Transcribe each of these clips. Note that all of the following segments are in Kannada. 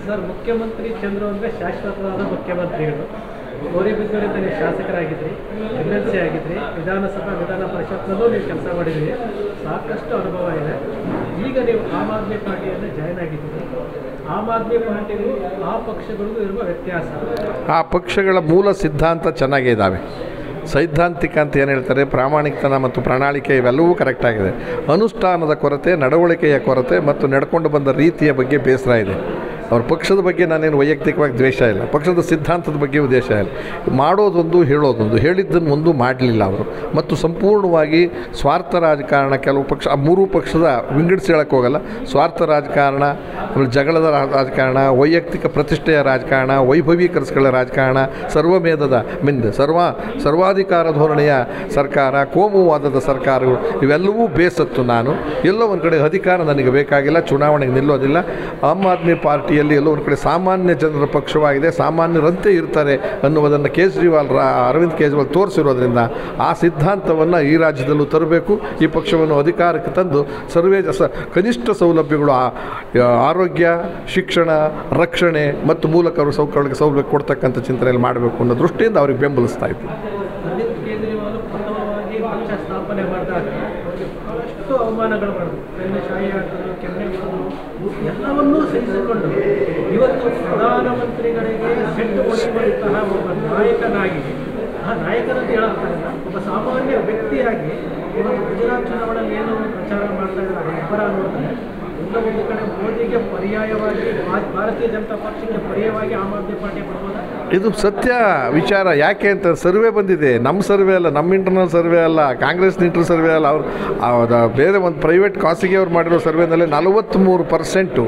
ಸರ್ ಮುಖ್ಯಮಂತ್ರಿ ಚಂದ್ರು ಅಂದರೆ ಶಾಶ್ವತವಾದ ಮುಖ್ಯಮಂತ್ರಿಗಳು ಗೌರಿಬಿದ್ದೂರಿಂದ ನೀವು ಶಾಸಕರಾಗಿದ್ರಿ ಎಮ್ ಎಲ್ ಸಿ ಆಗಿದ್ರಿ ವಿಧಾನಸಭಾ ವಿಧಾನ ಪರಿಷತ್ನಲ್ಲೂ ನೀವು ಕೆಲಸ ಮಾಡಿದ್ರಿ ಸಾಕಷ್ಟು ಅನುಭವ ಇದೆ ಈಗ ನೀವು ಆಮ್ ಆದ್ಮಿ ಪಾರ್ಟಿಯಲ್ಲಿ ಜಾಯ್ನ್ ಆಗಿದ್ದೀರಿ ಆಮ್ ಆದ್ಮಿ ಪಾರ್ಟಿಗೂ ಆ ಪಕ್ಷಗಳಿಗೂ ಇರುವ ವ್ಯತ್ಯಾಸ ಆ ಪಕ್ಷಗಳ ಮೂಲ ಸಿದ್ಧಾಂತ ಚೆನ್ನಾಗೇ ಇದ್ದಾವೆ ಸೈದ್ಧಾಂತಿಕ ಅಂತ ಏನು ಹೇಳ್ತಾರೆ ಪ್ರಾಮಾಣಿಕತನ ಮತ್ತು ಪ್ರಣಾಳಿಕೆ ಇವೆಲ್ಲವೂ ಕರೆಕ್ಟಾಗಿದೆ ಅನುಷ್ಠಾನದ ಕೊರತೆ ನಡವಳಿಕೆಯ ಕೊರತೆ ಮತ್ತು ನಡ್ಕೊಂಡು ಬಂದ ರೀತಿಯ ಬಗ್ಗೆ ಬೇಸರ ಇದೆ ಅವ್ರ ಪಕ್ಷದ ಬಗ್ಗೆ ನಾನೇನು ವೈಯಕ್ತಿಕವಾಗಿ ದ್ವೇಷ ಇಲ್ಲ ಪಕ್ಷದ ಸಿದ್ಧಾಂತದ ಬಗ್ಗೆ ಉದ್ದೇಶ ಇಲ್ಲ ಮಾಡೋದೊಂದು ಹೇಳೋದೊಂದು ಹೇಳಿದ್ದನ್ನು ಒಂದು ಮಾಡಲಿಲ್ಲ ಅವರು ಮತ್ತು ಸಂಪೂರ್ಣವಾಗಿ ಸ್ವಾರ್ಥ ರಾಜಕಾರಣ ಕೆಲವು ಪಕ್ಷ ಆ ಮೂರೂ ಪಕ್ಷದ ವಿಂಗಡಿಸಿ ಹೇಳಕ್ಕೆ ಹೋಗಲ್ಲ ಸ್ವಾರ್ಥ ರಾಜಕಾರಣ ಆಮೇಲೆ ಜಗಳದ ರಾ- ರಾಜಕಾರಣ ವೈಯಕ್ತಿಕ ಪ್ರತಿಷ್ಠೆಯ ರಾಜಕಾರಣ ವೈಭವೀಕರಿಸ್ಕೊಳ್ಳೋ ರಾಜಕಾರಣ ಸರ್ವಮೇಧದ ಮಿಂದ ಸರ್ವ ಸರ್ವಾಧಿಕಾರ ಧೋರಣೆಯ ಸರ್ಕಾರ ಕೋಮುವಾದದ ಸರ್ಕಾರಗಳು ಇವೆಲ್ಲವೂ ಬೇಸತ್ತು ನಾನು ಎಲ್ಲೋ ಒಂದು ಕಡೆ ಅಧಿಕಾರ ನನಗೆ ಬೇಕಾಗಿಲ್ಲ ಚುನಾವಣೆಗೆ ನಿಲ್ಲೋದಿಲ್ಲ ಆಮ್ ಆದ್ಮಿ ಪಾರ್ಟಿಯಲ್ಲಿ ಎಲ್ಲೋ ಒಂದು ಕಡೆ ಸಾಮಾನ್ಯ ಜನರ ಪಕ್ಷವಾಗಿದೆ ಸಾಮಾನ್ಯರಂತೆ ಇರ್ತಾರೆ ಅನ್ನುವುದನ್ನು ಕೇಜ್ರಿವಾಲ್ ರಾ ಅರವಿಂದ್ ಕೇಜ್ರಿವಾಲ್ ತೋರಿಸಿರೋದ್ರಿಂದ ಆ ಸಿದ್ಧಾಂತವನ್ನು ಈ ರಾಜ್ಯದಲ್ಲೂ ತರಬೇಕು ಈ ಪಕ್ಷವನ್ನು ಅಧಿಕಾರಕ್ಕೆ ತಂದು ಸರ್ವೇ ಸ ಕನಿಷ್ಠ ಸೌಲಭ್ಯಗಳು ಆ- ಆರೋಗ್ಯ ಶಿಕ್ಷಣ ರಕ್ಷಣೆ ಮತ್ತು ಮೂಲಕ ಸೌಕರ್ಯಗಳಿಗೆ ಸೌಲಭ್ಯ ಕೊಡ್ತಕ್ಕಂಥ ಚಿಂತನೆಯಲ್ಲಿ ಮಾಡಬೇಕು ಅನ್ನೋ ದೃಷ್ಟಿಯಿಂದ ಅವ್ರಿಗೆ ಬೆಂಬಲಿಸ್ತಾ ಇತ್ತು ಅರವಿಂದ್ ಕೇಜ್ರಿವಾಲ್ ಪ್ರಥಮವಾಗಿ ಪಕ್ಷ ಸ್ಥಾಪನೆ ಮಾಡಿದಾಗ ಅವರಿಗೆ ಬಹಳಷ್ಟು ಅವಮಾನಗಳು ಮಾಡಿದ್ರು ಬೆನ್ನು ಶಾಯಿ ಹಾಕೋದು ಕೆನ್ನೆ ಮಾಡೋದು ಎಲ್ಲವನ್ನೂ ಸಹಿಸಿಕೊಂಡು ಇವತ್ತು ಪ್ರಧಾನಮಂತ್ರಿಗಳಿಗೆ ಸೆಟ್ಟು ಹೊಡೆಯುವಂತಹ ಒಬ್ಬ ನಾಯಕನಾಗಿ ಆ ನಾಯಕನಂತ ಹೇಳಕ್ಕಾಗಲ್ಲ ಒಬ್ಬ ಸಾಮಾನ್ಯ ವ್ಯಕ್ತಿಯಾಗಿ ಇವತ್ತು ಗುಜರಾತ್ ಚುನಾವಣೆಯಲ್ಲಿ ಏನು ಪ್ರಚಾರ ಮಾಡ್ತಾ ಇದ್ದಾರೆ ಇಬ್ಬರ ನೋಡಿದ್ರೆ ಎಲ್ಲ ಒಂದು ಕಡೆ ಮೋದಿಗೆ ಪರ್ಯಾಯವಾಗಿ ಭಾ- ಭಾರತೀಯ ಜನತಾ ಪಕ್ಷಕ್ಕೆ ಪರ್ಯಾಯವಾಗಿ ಆಮ್ ಆದ್ಮಿ ಪಾರ್ಟಿ ಬರ್ಬೋದಾ ಇದು ಸತ್ಯ ವಿಚಾರ ಯಾಕೆ ಅಂತ ಸರ್ವೆ ಬಂದಿದೆ ನಮ್ಮ ಸರ್ವೆ ಅಲ್ಲ ನಮ್ಮ ಇಂಟರ್ನಲ್ ಸರ್ವೆ ಅಲ್ಲ ಕಾಂಗ್ರೆಸ್ ಇಂಟರ್ ಸರ್ವೆ ಅಲ್ಲ ಅವ್ರು ಅವ್ರ ಬೇರೆ ಒಂದು ಪ್ರೈವೇಟ್ ಖಾಸಗಿ ಅವ್ರು ಮಾಡಿರೋ ಸರ್ವೆನಲ್ಲಿ ನಲವತ್ತ್ಮೂರು ಪರ್ಸೆಂಟು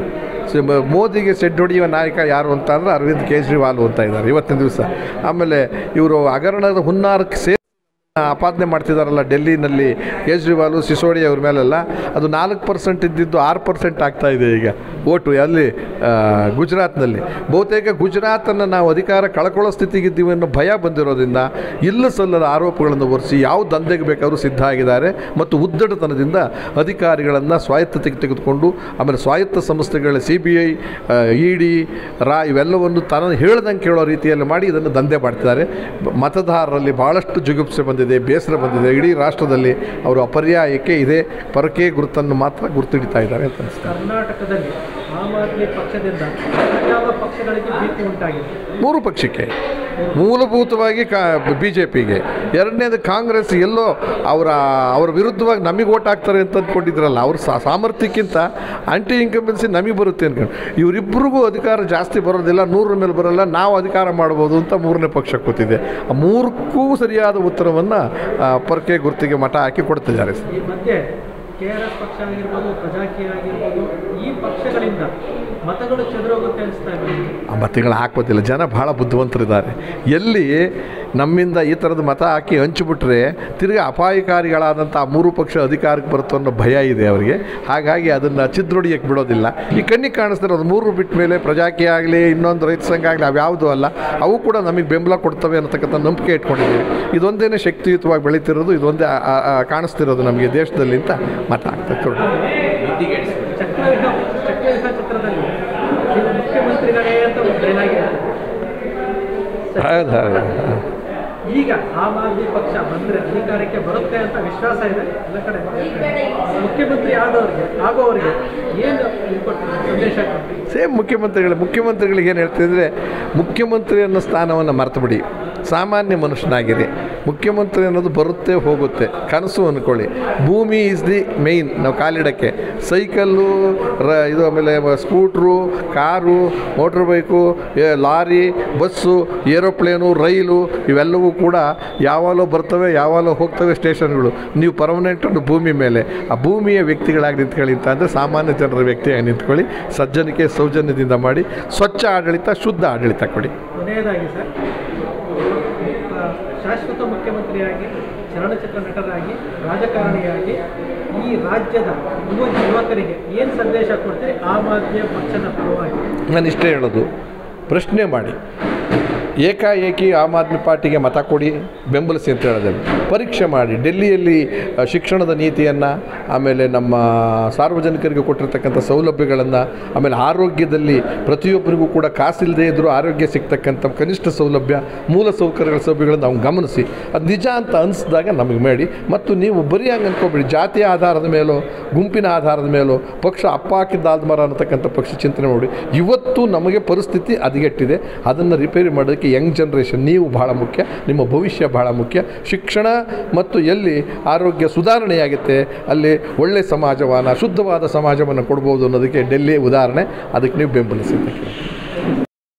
ಮೋದಿಗೆ ಸೆಡ್ ಹೊಡೆಯುವ ನಾಯಕ ಯಾರು ಅಂತ ಅಂದರೆ ಅರವಿಂದ್ ಕೇಜ್ರಿವಾಲ್ ಅಂತ ಇದ್ದಾರೆ ಇವತ್ತಿನ ದಿವಸ ಆಮೇಲೆ ಇವರು ಹಗರಣದ ಹುನ್ನಾರಕ್ಕೆ ಸೇ ಆಪಾದನೆ ಮಾಡ್ತಿದ್ದಾರಲ್ಲ ಡೆಲ್ಲಿನಲ್ಲಿ ಕೇಜ್ರಿವಾಲು ಸಿಸೋಡಿ ಅವ್ರ ಮೇಲೆಲ್ಲ ಅದು ನಾಲ್ಕು ಪರ್ಸೆಂಟ್ ಇದ್ದಿದ್ದು ಆರು ಪರ್ಸೆಂಟ್ ಆಗ್ತಾ ಇದೆ ಈಗ ಓಟು ಅಲ್ಲಿ ಆ, ಗುಜರಾತ್ನಲ್ಲಿ ಬಹುತೇಕ ಗುಜರಾತನ್ನು ನಾವು ಅಧಿಕಾರ ಕಳ್ಕೊಳ್ಳೋ ಸ್ಥಿತಿಗಿದ್ದೀವಿ ಅನ್ನೋ ಭಯ ಬಂದಿರೋದ್ರಿಂದ ಇಲ್ಲ ಸಲ್ಲದ ಆರೋಪಗಳನ್ನು ಹೊರಿಸಿ ಯಾವ ದಂಧೆಗೆ ಬೇಕಾದರೂ ಸಿದ್ಧ ಆಗಿದ್ದಾರೆ ಮತ್ತು ಉದ್ದಟತನದಿಂದ ಅಧಿಕಾರಿಗಳನ್ನು ಸ್ವಾಯತ್ತತೆಗೆ ತೆಗೆದುಕೊಂಡು ಆಮೇಲೆ ಸ್ವಾಯತ್ತ ಸಂಸ್ಥೆಗಳ C B I E D ರಾ ಇವೆಲ್ಲವನ್ನು ತಾನು ಹೇಳ್ದಂಗೆ ಕೇಳೋ ರೀತಿಯಲ್ಲಿ ಮಾಡಿ ಇದನ್ನು ದಂಧೆ ಮಾಡ್ತಿದ್ದಾರೆ ಬ- ಮತದಾರರಲ್ಲಿ ಭಾಳಷ್ಟು ಜುಗುಪ್ಸೆ ಬಂದಿದೆ ಬೇಸರ ಬಂದಿದೆ ಇಡೀ ರಾಷ್ಟ್ರದಲ್ಲಿ ಅವರು ಅಪರ್ಯಾಯಕ್ಕೆ ಇದೇ ಪರಕೆ ಗುರುತನ್ನು ಮಾತ್ರ ಗುರುತಿಡ್ತಾ ಇದ್ದಾರೆ ಅಂತ ಅನಿಸ್ತಾರೆ ಕರ್ನಾಟಕದಲ್ಲಿ ಆಮ್ ಆದ್ಮಿ ಪಕ್ಷದಿಂದ ಯಾವ ಪಕ್ಷಗಳಿಗೆ ಭೀತಿ ಉಂಟಾಗಿದೆ ಮೂರು ಪಕ್ಷಕ್ಕೆ ಮೂಲಭೂತವಾಗಿ ಕಾ ಬಿ ಜೆ ಪಿಗೆ ಎರಡನೇದು ಕಾಂಗ್ರೆಸ್ ಎಲ್ಲೋ ಅವರ ಅವರ ವಿರುದ್ಧವಾಗಿ ನಮಗೆ ಓಟ್ ಹಾಕ್ತಾರೆ ಅಂತ ಅಂದ್ಕೊಂಡಿದ್ರಲ್ಲ ಅವ್ರ ಸಾ ಸಾಮರ್ಥ್ಯಕ್ಕಿಂತ ಆಂಟಿ ಇನ್ಕಂಬೆನ್ಸಿ ನಮಗೆ ಬರುತ್ತೆ ಅನ್ಕೊಂಡು ಇವರಿಬ್ಬರಿಗೂ ಅಧಿಕಾರ ಜಾಸ್ತಿ ಬರೋದಿಲ್ಲ ನೂರರ ಮೇಲೆ ಬರೋಲ್ಲ ನಾವು ಅಧಿಕಾರ ಮಾಡ್ಬೋದು ಅಂತ ಮೂರನೇ ಪಕ್ಷ ಕೂತಿದೆ ಆ ಮೂರಕ್ಕೂ ಸರಿಯಾದ ಉತ್ತರವನ್ನು ಪರಕೆ ಗುರುತಿಗೆ ಮಠ ಹಾಕಿ ಕೊಡ್ತಿದ್ದಾರೆ ಸರ್ ಈ ಮಧ್ಯೆ ಕೆ ಆರ್ ಎಸ್ ಪಕ್ಷ ಆಗಿರ್ಬೋದು ಪ್ರಜಾಕೀಯ ಆಗಿರ್ಬೋದು ಈ ಪಕ್ಷಗಳಿಂದ ಮತಗಳು ಚದುರೋಗುತ್ತೆ ಅನಿಸ್ತಾ ಇದೆ ಆ ಮತಗಳು ಹಾಕೋದಿಲ್ಲ ಜನ ಭಾಳ ಬುದ್ಧಿವಂತರಿದ್ದಾರೆ ಎಲ್ಲಿ ನಮ್ಮಿಂದ ಈ ಥರದ ಮತ ಹಾಕಿ ಹಂಚಿಬಿಟ್ರೆ ತಿರ್ಗಿ ಅಪಾಯಕಾರಿಗಳಾದಂಥ ಆ ಮೂರು ಪಕ್ಷ ಅಧಿಕಾರಕ್ಕೆ ಬರುತ್ತೋ ಅನ್ನೋ ಭಯ ಇದೆ ಅವರಿಗೆ ಹಾಗಾಗಿ ಅದನ್ನು ಚಿದ್ರೊಡಿಯಕ್ಕೆ ಬಿಡೋದಿಲ್ಲ ಈ ಕಣ್ಣಿಗೆ ಕಾಣಿಸ್ತಾರೆ ಅದು ಮೂರು ಬಿಟ್ಟ ಮೇಲೆ ಪ್ರಜಾಕೀಯ ಆಗಲಿ ಇನ್ನೊಂದು ರೈತ ಸಂಘ ಆಗಲಿ ಅವ್ಯಾವುದೂ ಅಲ್ಲ ಅವು ಕೂಡ ನಮಗೆ ಬೆಂಬಲ ಕೊಡ್ತವೆ ಅನ್ನತಕ್ಕಂಥ ನಂಬಿಕೆ ಇಟ್ಕೊಂಡಿದ್ದೀವಿ ಇದೊಂದೇ ಶಕ್ತಿಯುತವಾಗಿ ಬೆಳೀತಿರೋದು ಇದೊಂದೇ ಆ- ಆ- ಆ ಕಾಣಿಸ್ತಿರೋದು ನಮಗೆ ದೇಶದಲ್ಲಿ ಅಂತ ಮತ ಆಗ್ತದೆ ಚಕ್ರವ್ಯೂಹ ಚಕ್ರವ್ಯೂಹ ಚಿತ್ರದಲ್ಲಿ ನೀವು ಮುಖ್ಯಮಂತ್ರಿಗಳೇ ಅಂತ ಏನಾಗಿದೆ ಹೌದು ಹೌದು ಈಗ ಆಮ್ ಆದ್ಮಿ ಪಕ್ಷ ಬಂದ್ರೆ ಅಧಿಕಾರಕ್ಕೆ ಬರುತ್ತೆ ಅಂತ ವಿಶ್ವಾಸ ಇದೆ ಎಲ್ಲ ಕಡೆ ಮುಖ್ಯಮಂತ್ರಿ ಆದವರಿಗೆ ಆಗೋವರಿಗೆ ಏನು ಇದು ಕೊಟ್ಟು ಸಂದೇಶ ಕೊಟ್ಟು ಸೇಮ್ ಮುಖ್ಯಮಂತ್ರಿಗಳು ಮುಖ್ಯಮಂತ್ರಿಗಳಿಗೆ ಏನು ಹೇಳ್ತಿದ್ರೆ ಮುಖ್ಯಮಂತ್ರಿ ಅನ್ನೋ ಸ್ಥಾನವನ್ನು ಮರ್ತುಬಿಡಿ ಸಾಮಾನ್ಯ ಮನುಷ್ಯನಾಗಿರಿ ಮುಖ್ಯಮಂತ್ರಿ ಅನ್ನೋದು ಬರುತ್ತೆ ಹೋಗುತ್ತೆ ಕನಸು ಅಂದ್ಕೊಳ್ಳಿ ಭೂಮಿ ಈಸ್ ದಿ ಮೇಯ್ನ್ ನಾವು ಕಾಲಿಡಕ್ಕೆ ಸೈಕಲ್ಲು ರ ಇದು ಆಮೇಲೆ ಸ್ಕೂಟ್ರು ಕಾರು ಮೋಟ್ರ್ ಬೈಕು ಏ- ಲಾರಿ ಬಸ್ಸು ಏರೋಪ್ಲೇನು ರೈಲು ಇವೆಲ್ಲವೂ ಕೂಡ ಯಾವಾಗಲೂ ಬರ್ತವೆ ಯಾವಾಗಲೂ ಹೋಗ್ತವೆ ಸ್ಟೇಷನ್ಗಳು ನೀವು ಪರ್ಮನೆಂಟ್ ಒಂದು ಭೂಮಿ ಮೇಲೆ ಆ ಭೂಮಿಯ ವ್ಯಕ್ತಿಗಳಾಗಿ ನಿಂತ್ಕೊಳ್ಳಿ ಅಂತ ಅಂದರೆ ಸಾಮಾನ್ಯ ಜನರ ವ್ಯಕ್ತಿಯಾಗಿ ನಿಂತ್ಕೊಳ್ಳಿ ಸಜ್ಜನಿಕೆ ಸೌಜನ್ಯದಿಂದ ಮಾಡಿ ಸ್ವಚ್ಛ ಆಡಳಿತ ಶುದ್ಧ ಆಡಳಿತ ಕೊಡಿ ಕೊನೆಯದಾಗಿ ಸರ್ ಆ, ಶಾಶ್ವತ ಮುಖ್ಯಮಂತ್ರಿಯಾಗಿ ಚಲನಚಿತ್ರ ನಟರಾಗಿ ರಾಜಕಾರಣಿಯಾಗಿ ಈ ರಾಜ್ಯದ ಯುವ ಯುವಕರಿಗೆ ಏನು ಸಂದೇಶ ಕೊಡ್ತೀರಿ ಆಮ್ ಆದ್ಮಿ ಪಕ್ಷದ ಪರವಾಗಿ ನಾನು ಇಷ್ಟೇ ಹೇಳೋದು ಪ್ರಶ್ನೆ ಮಾಡಿ ಏಕಾಏಕಿ ಆಮ್ ಆದ್ಮಿ ಪಾರ್ಟಿಗೆ ಮತ ಕೊಡಿ ಬೆಂಬಲಿಸಿ ಅಂತ ಹೇಳೋದಿಲ್ಲ ಪರೀಕ್ಷೆ ಮಾಡಿ ಡೆಲ್ಲಿಯಲ್ಲಿ ಆ, ಶಿಕ್ಷಣದ ನೀತಿಯನ್ನು ಆಮೇಲೆ ನಮ್ಮ ಸಾರ್ವಜನಿಕರಿಗೆ ಕೊಟ್ಟಿರ್ತಕ್ಕಂಥ ಸೌಲಭ್ಯಗಳನ್ನು ಆಮೇಲೆ ಆರೋಗ್ಯದಲ್ಲಿ ಪ್ರತಿಯೊಬ್ಬರಿಗೂ ಕೂಡ ಕಾಸಿಲ್ಲದೆ ಇದ್ದರೂ ಆರೋಗ್ಯ ಸಿಗ್ತಕ್ಕಂಥ ಕನಿಷ್ಠ ಸೌಲಭ್ಯ ಮೂಲ ಸೌಕರ್ಯಗಳ ಸೌಲಭ್ಯಗಳನ್ನು ನಾವು ಗಮನಿಸಿ ಅದು ನಿಜ ಅಂತ ಅನಿಸಿದಾಗ ನಮಗೆ ಮಾಡಿ ಮತ್ತು ನೀವು ಬರೀ ಹಂಗೆ ಅನ್ಕೋಬೇಡಿ ಜಾತಿಯ ಆಧಾರದ ಮೇಲೋ ಗುಂಪಿನ ಆಧಾರದ ಮೇಲೋ ಪಕ್ಷ ಅಪ್ಪ ಹಾಕಿದ್ದ ಮರ ಅನ್ನತಕ್ಕಂಥ ಪಕ್ಷ ಚಿಂತನೆ ಮಾಡಿ ಇವತ್ತು ನಮಗೆ ಪರಿಸ್ಥಿತಿ ಹದಗೆಟ್ಟಿದೆ ಅದನ್ನು ರಿಪೇರಿ ಮಾಡೋದಕ್ಕೆ ಯಂಗ್ ಜನ್ರೇಷನ್ ನೀವು ಬಹಳ ಮುಖ್ಯ ನಿಮ್ಮ ಭವಿಷ್ಯ ಬಹಳ ಮುಖ್ಯ ಶಿಕ್ಷಣ ಮತ್ತು ಎಲ್ಲಿ ಆರೋಗ್ಯ ಸುಧಾರಣೆಯಾಗುತ್ತೆ ಅಲ್ಲಿ ಒಳ್ಳೆಯ ಸಮಾಜವಾನ ಶುದ್ಧವಾದ ಸಮಾಜವನ್ನು ಕೊಡ್ಬೋದು ಅನ್ನೋದಕ್ಕೆ ಡೆಲ್ಲಿ ಉದಾಹರಣೆ ಅದಕ್ಕೆ ನೀವು ಬೆಂಬಲಿಸಿ ಅಂತ ಕೇಳ್ತೀನಿ.